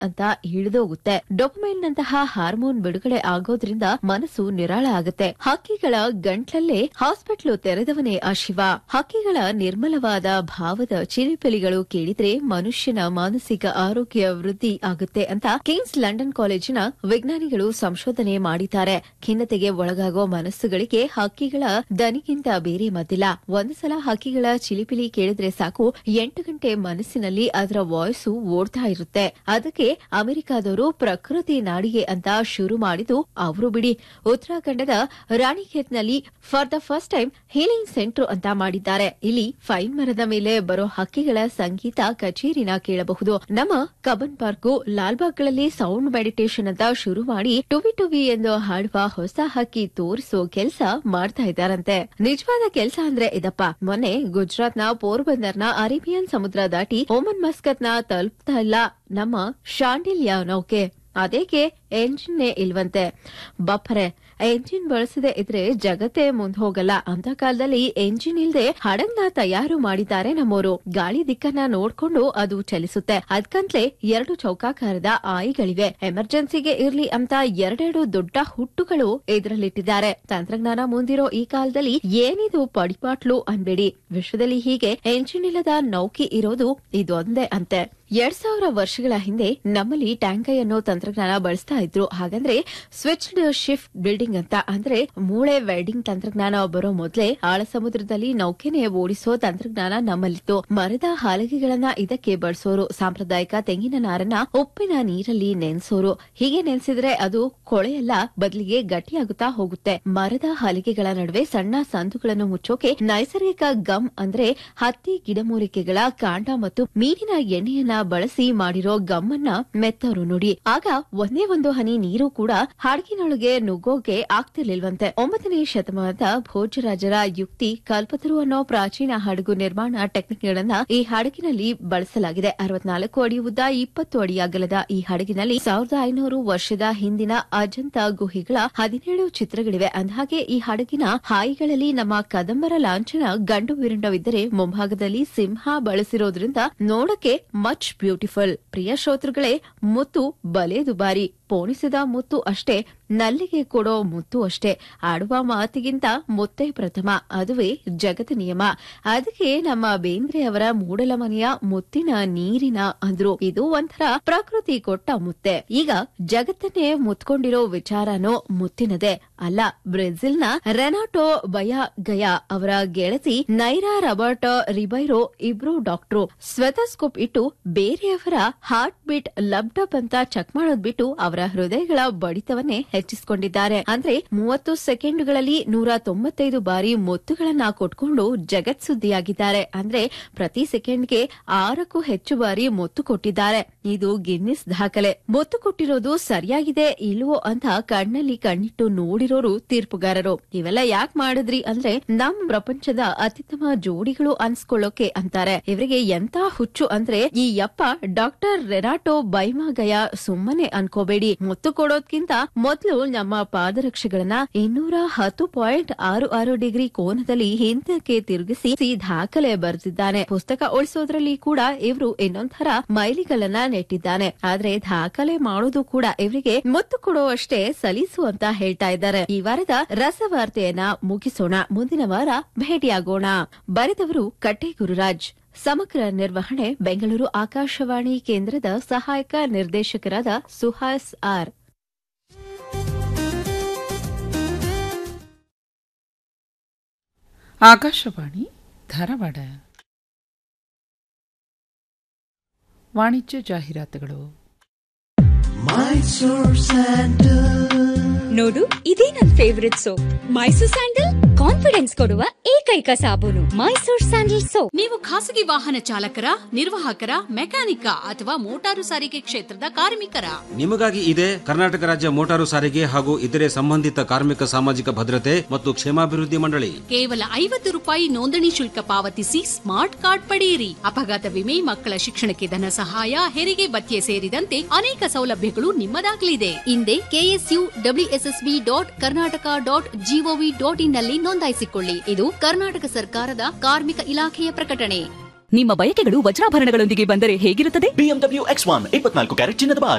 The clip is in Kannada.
ಅಂತ ಹಿಡಿದೋಗುತ್ತೆ ಡೊಪಮೈನ್ ನಂತಹ ಹಾರ್ಮೋನ್ ಬಿಡುಗಡೆ ಆಗೋದ್ರಿಂದ ಮನಸ್ಸು ನಿರಾಳ ಆಗುತ್ತೆ ಹಕ್ಕಿಗಳ ಗಂಟ್ಲಲ್ಲೇ ಹಾಸ್ಪಿಟ್ಲು ತೆರೆದವನೇ ಆ ಶಿವ ಹಕ್ಕಿಗಳ ನಿರ್ಮಲವಾದ ಭಾವದ ಚಿಲಿಪಿಲಿಗಳು ಕೇಳಿದ್ರೆ ಮನುಷ್ಯನ ಮಾನಸಿಕ ಆರೋಗ್ಯ ವೃದ್ಧಿ ಆಗುತ್ತೆ ಅಂತ ಕಿಂಗ್ಸ್ ಲಂಡನ್ ಕಾಲೇಜಿನ ವಿಜ್ಞಾನಿಗಳು ಸಂಶೋಧನೆ ಮಾಡಿದ್ದಾರೆ ಖಿನ್ನತೆಗೆ ಒಳಗಾಗೋ ಮನಸ್ಸುಗಳಿಗೆ ಹಕ್ಕಿಗಳ ದನಿಗಿಂತ ಬೇರೆ ಮದ್ದಿಲ್ಲ ಒಂದು ಸಲ ಹಕ್ಕಿಗಳ ಚಿಲಿಪಿಲಿ ಕೇಳಿದ್ರೆ ಸಾಕು ಎಂಟು ಗಂಟೆ ಮನಸ್ಸಿನಲ್ಲಿ ಅದರ ವಾಯ್ಸು ಓಡ್ತಾ ಇರುತ್ತೆ ಅದಕ್ಕೆ ಅಮೆರಿಕಾದವರು ಪ್ರಕೃತಿ ನಾಡಿಗೆ ಅಂತ ಶುರು ಮಾಡಿದ್ದು ಅವರು ಬಿಡಿ ಉತ್ತರಾಖಂಡದ ರಾಣಿಖೇತ್ನಲ್ಲಿ for the first time healing centre ಅಂತ ಮಾಡಿದ್ದಾರೆ ಇಲ್ಲಿ ಫೈನ್ ಮರದ ಮೇಲೆ ಬರೋ ಹಕ್ಕಿಗಳ ಸಂಗೀತ ಕಚೇರಿನ ಕೇಳಬಹುದು ನಮ್ಮ ಕಬನ್ ಪಾರ್ಕು ಲಾಲ್ಬಾಗ್ಗಳಲ್ಲಿ ಸೌಂಡ್ ಮೆಡಿಟೇಷನ್ ಅಂತ ಶುರು ಮಾಡಿ ಟುವಿ ಟುವಿ ಎಂದು ಹಾಡುವ ಹೊಸ ಹಕ್ಕಿ ತೋರಿಸೋ ಕೆಲಸ ಮಾಡ್ತಾ ಇದ್ದಾರಂತೆ ನಿಜವಾದ ಕೆಲಸ ಅಂದ್ರೆ ಇದಪ್ಪ ಮೊನ್ನೆ ಗುಜರಾತ್ನ ಪೋರ್ಬಂದರ್ನ ಅರೇಬಿಯನ್ ಸಮುದ್ರ ದಾಟಿ ಓಮನ್ ಮಸ್ಕತ್ನ ತಲುಪ್ತಾ ಇಲ್ಲ ನಮ್ಮ ಶಾಂಡಿಲ್ಯ ನೌಕೆ ಅದೇಕೆ ಎಂಜಿನ್ನೇ ಇಲ್ವಂತೆ ಬಪ್ಪರೆ ಎಂಜಿನ್ ಬಳಸದೆ ಇದ್ರೆ ಜಗತ್ತೇ ಮುಂದ್ ಹೋಗಲ್ಲ ಅಂತ ಕಾಲದಲ್ಲಿ ಎಂಜಿನ್ ಇಲ್ದೆ ಹಡಗ್ನ ತಯಾರು ಮಾಡಿದ್ದಾರೆ ನಮ್ಮೋರು ಗಾಳಿ ದಿಕ್ಕನ್ನ ನೋಡ್ಕೊಂಡು ಅದು ಚಲಿಸುತ್ತೆ ಅದ್ಕಂತ್ಲೆ ಎರಡು ಚೌಕಾಕಾರದ ಆಯಿಗಳಿವೆ ಎಮರ್ಜೆನ್ಸಿಗೆ ಇರ್ಲಿ ಅಂತ ಎರಡೆರಡು ದೊಡ್ಡ ಹುಟ್ಟುಗಳು ಇದರಲ್ಲಿಟ್ಟಿದ್ದಾರೆ ತಂತ್ರಜ್ಞಾನ ಮುಂದಿರೋ ಈ ಕಾಲದಲ್ಲಿ ಏನಿದು ಪಡಿಪಾಟ್ಲು ಅನ್ಬೇಡಿ ವಿಶ್ವದಲ್ಲಿ ಹೀಗೆ ಎಂಜಿನ್ ಇಲ್ಲದ ನೌಕೆ ಇರೋದು ಇದೊಂದೇ ಅಂತೆ ಎರಡ್ ಸಾವಿರ ವರ್ಷಗಳ ಹಿಂದೆ ನಮ್ಮಲ್ಲಿ ಟ್ಯಾಂಕೈ ಅನ್ನೋ ತಂತ್ರಜ್ಞಾನ ಬಳಸ್ತಾ ಇದ್ರು ಹಾಗಂದ್ರೆ ಸ್ವಿಚ್ಡ್ ಶಿಫ್ಟ್ ಬಿಲ್ಡಿಂಗ್ ಅಂತ ಅಂದ್ರೆ ಮೂಳೆ ವೆಲ್ಡಿಂಗ್ ತಂತ್ರಜ್ಞಾನ ಬರೋ ಮೊದಲೇ ಆಳ ಸಮುದ್ರದಲ್ಲಿ ನೌಕೆನೆ ಓಡಿಸೋ ತಂತ್ರಜ್ಞಾನ ನಮ್ಮಲ್ಲಿತ್ತು ಮರದ ಹಾಲಿಗೆಗಳನ್ನ ಇದಕ್ಕೆ ಬಳಸೋರು ಸಾಂಪ್ರದಾಯಿಕ ತೆಂಗಿನ ನಾರನ್ನ ಉಪ್ಪಿನ ನೀರಲ್ಲಿ ನೆನೆಸೋರು ಹೀಗೆ ನೆನೆಸಿದ್ರೆ ಅದು ಕೊಳೆಯಲ್ಲ ಬದಲಿಗೆ ಗಟ್ಟಿಯಾಗುತ್ತಾ ಹೋಗುತ್ತೆ ಮರದ ಹಲಿಗೆಗಳ ನಡುವೆ ಸಣ್ಣ ಸಂದುಗಳನ್ನು ಮುಚ್ಚೋಕೆ ನೈಸರ್ಗಿಕ ಗಮ್ ಅಂದ್ರೆ ಹತ್ತಿ ಗಿಡಮೂಲಿಕೆಗಳ ಕಾಂಡ ಮತ್ತು ಮೀನಿನ ಎಣ್ಣೆಯನ್ನ ಬಳಸಿ ಮಾಡಿರೋ ಗಮ್ಮನ್ನ ಮೆತ್ತರು ನೋಡಿ ಆಗ ಒಂದೇ ಒಂದು ಹನಿ ನೀರು ಕೂಡ ಹಾಡ್ಗಿನೊಳಗೆ ನುಗ್ಗೋಕೆ ಆಗ್ತಿರ್ಲಿಲ್ವಂತೆ ಒಂಬತ್ತನೇ ಶತಮಾನದ ಭೋಜರಾಜರ ಯುಕ್ತಿ ಕಲ್ಪತರು ಅನ್ನೋ ಪ್ರಾಚೀನ ಹಡಗು ನಿರ್ಮಾಣ ಟೆಕ್ನಿಕ್ಗಳನ್ನ ಈ ಹಡಗಿನಲ್ಲಿ ಬಳಸಲಾಗಿದೆ ಅರವತ್ನಾಲ್ಕು ಅಡಿ ಉದ್ದ ಇಪ್ಪತ್ತು ಅಡಿ ಅಗಲದ ಈ ಹಡಗಿನಲ್ಲಿ ಸಾವಿರದ ಐನೂರು ವರ್ಷದ ಹಿಂದಿನ ಅಜಂತ ಗುಹೆಗಳ ಹದಿನೇಳು ಚಿತ್ರಗಳಿವೆ ಅಂದಹಾಗೆ ಈ ಹಡಗಿನ ಹಾಯಿಗಳಲ್ಲಿ ನಮ್ಮ ಕದಂಬರ ಲಾಂಛನ ಗಂಡು ವಿರುಂಡವಿದ್ದರೆ ಮುಂಭಾಗದಲ್ಲಿ ಸಿಂಹ ಬಳಸಿರೋದ್ರಿಂದ ನೋಡಕ್ಕೆ ಮಚ್ ಬ್ಯೂಟಿಫುಲ್ ಪ್ರಿಯ ಶ್ರೋತೃಗಳೇ ಮುತ್ತು ಬಲೆ ದುಬಾರಿ ಪೋಣಿಸಿದ ಮುತ್ತು ಅಷ್ಟೇ ನಲ್ಲಿಗೆ ಕೊಡೋ ಮುತ್ತು ಅಷ್ಟೇ ಆಡುವ ಮಾತಿಗಿಂತ ಮುತ್ತೇ ಪ್ರಥಮ ಅದುವೇ ಜಗತ ನಿಯಮ ಅದಕ್ಕೆ ನಮ್ಮ ಬೇಂದ್ರೆ ಅವರ ಮೂಡಲಮನೆಯ ಮುತ್ತಿನ ನೀರಿನ ಅಂದ್ರು ಇದು ಒಂಥರ ಪ್ರಕೃತಿ ಕೊಟ್ಟ ಮುತ್ತೆ ಈಗ ಜಗತ್ತನ್ನೇ ಮುತ್ಕೊಂಡಿರೋ ವಿಚಾರನೋ ಮುತ್ತಿನದೇ ಅಲ್ಲ ಬ್ರೆಜಿಲ್ನ ರೆನಾಟೋ ಬಯಾ ಗಯಾ ಅವರ ಗೆಳತಿ ನೈರಾ ರಬರ್ಟ್ ರಿಬೈರೋ ಇಬ್ರು ಡಾಕ್ಟ್ರು ಸ್ವೆತಸ್ಕೋಪ್ ಇಟ್ಟು ಬೇರೆಯವರ ಹಾರ್ಟ್ ಬೀಟ್ ಲಬ್ಡಬ್ ಅಂತ ಚೆಕ್ ಮಾಡೋದ್ ಬಿಟ್ಟು ಅವರ ಹೃದಯಗಳ ಬಡಿತವನ್ನೇ ಹೆಚ್ಚಿಸಿಕೊಂಡಿದ್ದಾರೆ ಅಂದ್ರೆ ಮೂವತ್ತು ಸೆಕೆಂಡ್ಗಳಲ್ಲಿ ನೂರ ತೊಂಬತ್ತೈದು ಬಾರಿ ಮುತ್ತುಗಳನ್ನ ಕೊಟ್ಕೊಂಡು ಜಗತ್ ಸುದ್ದಿಯಾಗಿದ್ದಾರೆ ಅಂದ್ರೆ ಪ್ರತಿ ಸೆಕೆಂಡ್ಗೆ ಆರಕ್ಕೂ ಹೆಚ್ಚು ಬಾರಿ ಮುತ್ತು ಕೊಟ್ಟಿದ್ದಾರೆ ಇದು ಗಿನ್ನಿಸ್ ದಾಖಲೆ ಮುತ್ತು ಕೊಟ್ಟಿರೋದು ಸರಿಯಾಗಿದೆ ಇಲ್ವೋ ಅಂತ ಕಣ್ಣಲ್ಲಿ ಕಣ್ಣಿಟ್ಟು ನೋಡಿರೋರು ತೀರ್ಪುಗಾರರು ಇವೆಲ್ಲ ಯಾಕೆ ಮಾಡಿದ್ರಿ ಅಂದ್ರೆ ನಮ್ ಪ್ರಪಂಚದ ಅತ್ಯುತ್ತಮ ಜೋಡಿಗಳು ಅನ್ಸ್ಕೊಳ್ಳೋಕೆ ಅಂತಾರೆ ಇವರಿಗೆ ಎಂತ ಹುಚ್ಚು ಅಂದ್ರೆ ಈ ಯಪ್ಪ ಡಾಕ್ಟರ್ ರೆನಾಟೋ ಬೈಮಾಗಯ ಸುಮ್ಮನೆ ಅನ್ಕೋಬೇಡಿ ಮುತ್ತು ಕೊಡೋದ್ಕಿಂತ ಮೊದಲು ನಮ್ಮ ಪಾದರಕ್ಷೆಗಳನ್ನ ಇನ್ನೂರ ಹತ್ತು ಪಾಯಿಂಟ್ ಆರು ಆರು ಡಿಗ್ರಿ ಕೋನದಲ್ಲಿ ಹಿಂದಕ್ಕೆ ತಿರುಗಿಸಿ ಸಿ ದಾಖಲೆ ಬರೆದಿದ್ದಾನೆ ಪುಸ್ತಕ ಉಳಿಸೋದ್ರಲ್ಲಿ ಕೂಡ ಇವರು ಇನ್ನೊಂಥರ ಮೈಲಿಗಲ್ಲನ್ನ ನೆಟ್ಟಿದ್ದಾನೆ ಆದ್ರೆ ದಾಖಲೆ ಮಾಡೋದು ಕೂಡ ಇವರಿಗೆ ಮುತ್ತು ಕೊಡುವಷ್ಟೇ ಸಲೀಸು ಅಂತ ಹೇಳ್ತಾ ಇದ್ದಾರೆ ಈ ವಾರದ ರಸವಾರ್ತೆಯನ್ನ ಮುಗಿಸೋಣ ಮುಂದಿನ ವಾರ ಭೇಟಿಯಾಗೋಣ ಬರೆದವರು ಕಟ್ಟೆ ಗುರುರಾಜ್ ಸಮಗ್ರ ನಿರ್ವಹಣೆ ಬೆಂಗಳೂರು ಆಕಾಶವಾಣಿ ಕೇಂದ್ರದ ಸಹಾಯಕ ನಿರ್ದೇಶಕರಾದ ಸುಹಾಸ್ ಆರ್ ಆಕಾಶವಾಣಿ ಧಾರವಾಡ ವಾಣಿಜ್ಯ ಜಾಹೀರಾತುಗಳು ನೋಡು ಇದೇ ನನ್ favourite soap Mysore sandal confidence ಕೊಡುವ ಏಕೈಕ ಸಾಬೂನು ಮೈಸೂರ್ ಸ್ಯಾಂಡಲ್ ಸೋಪ್ ನೀವು ಖಾಸಗಿ ವಾಹನ ಚಾಲಕರ ನಿರ್ವಾಹಕರ ಮೆಕ್ಯಾನಿಕ ಅಥವಾ ಮೋಟಾರು ಸಾರಿಗೆ ಕ್ಷೇತ್ರದ ಕಾರ್ಮಿಕರ ನಿಮಗಾಗಿ ಇದೆ ಕರ್ನಾಟಕ ರಾಜ್ಯ ಮೋಟಾರು ಸಾರಿಗೆ ಹಾಗೂ ಇತರೆ ಸಂಬಂಧಿತ ಕಾರ್ಮಿಕ ಸಾಮಾಜಿಕ ಭದ್ರತೆ ಮತ್ತು ಕ್ಷೇಮಾಭಿವೃದ್ಧಿ ಮಂಡಳಿ ಕೇವಲ ಐವತ್ತು ರೂಪಾಯಿ ನೋಂದಣಿ ಶುಲ್ಕ ಪಾವತಿಸಿ ಸ್ಮಾರ್ಟ್ ಕಾರ್ಡ್ ಪಡೆಯಿರಿ ಅಪಘಾತ ವಿಮೆ ಮಕ್ಕಳ ಶಿಕ್ಷಣಕ್ಕೆ ಧನ ಸಹಾಯ ಹೆರಿಗೆ ಭತ್ಯೆ ಸೇರಿದಂತೆ ಅನೇಕ ಸೌಲಭ್ಯಗಳು ನಿಮ್ಮದಾಗಲಿದೆ ಹಿಂದೆ KSU WSSB dot Karnataka dot gov dot in ನಲ್ಲಿ ನೋಂದಾಯಿಸಿಕೊಳ್ಳಿ ಇದು ಕರ್ನಾಟಕ ಸರ್ಕಾರದ ಕಾರ್ಮಿಕ ಇಲಾಖೆಯ ಪ್ರಕಟಣೆ ನಿಮ್ಮ ಬಯಕೆಗಳು ವಜ್ರಾಭರಣಗಳೊಂದಿಗೆ ಬಂದರೆ ಹೇಗಿರುತ್ತದೆ ಬಿಎಂಡಬ್ಲ್ಯೂ ಎಕ್ಸ್ ಒನ್ ಇಪ್ಪತ್ನಾಲ್ಕು ಕ್ಯಾರೆಟ್ ಚಿನ್ನದ ಬಾರ್